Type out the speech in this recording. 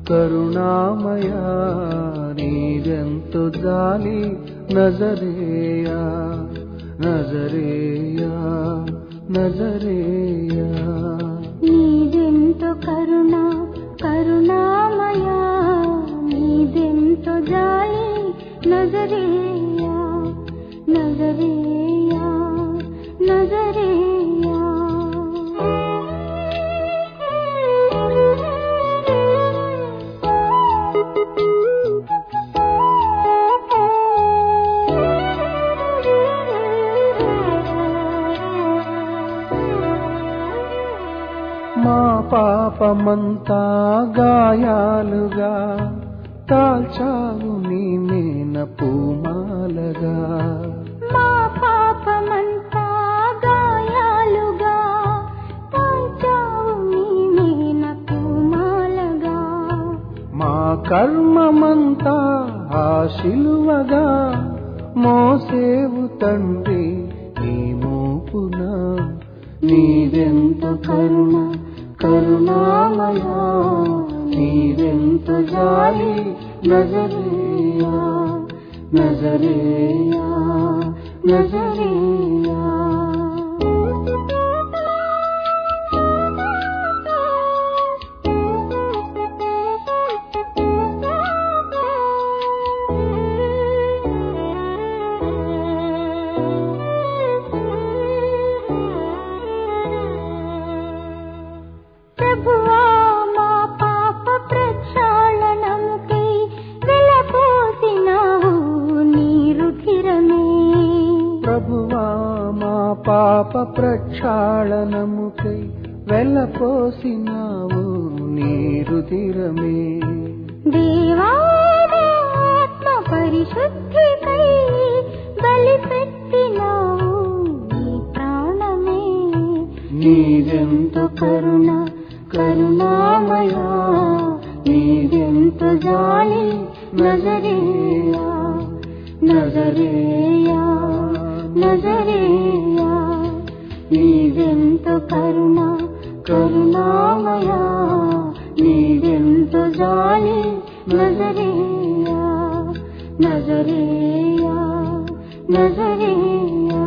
కరుణామయ నీదెంతో జాలి నజరేయా నజరేయా నజరేయా నీదెంతో కరుణ కరుణామయా నీదెంతో జాలి నజరేయా నజరేయా నజరేయా మా పాపమంతా గాయాలుగా కాల్చావు నీ మేన పూమాలగా మా పాపమంతా గాయాలుగా కాల్చావు నీ మీన పూమాలగా మా కర్మమంతా ఆ శిలువగా మోసేవు తండ్రి నీ మోపున నీదెంత కరుణ కరుణామయ నీదెంత జాలి నజరేయా నజరేయా నజరేయా ప్రభువా మా పాప ప్రక్షాళనముకై వెలపోసినావు నీ రుధిరమే ప్రభువా మా పాప ప్రక్షాళనముకై వెళ్ళపోసినావు నీరుదిరమే దేవాత్మ పరిశుద్ధికై బలిపెట్టినావు నీ ప్రాణమే నీదెంత కరుణ కరుణామయ నీదెంత జాలి నజరేయా నజరేయా నజరేయా నీదెంత కరుణ కరుణామయ నీదెంత జాలి నజరేయా నజరేయా నజరేయా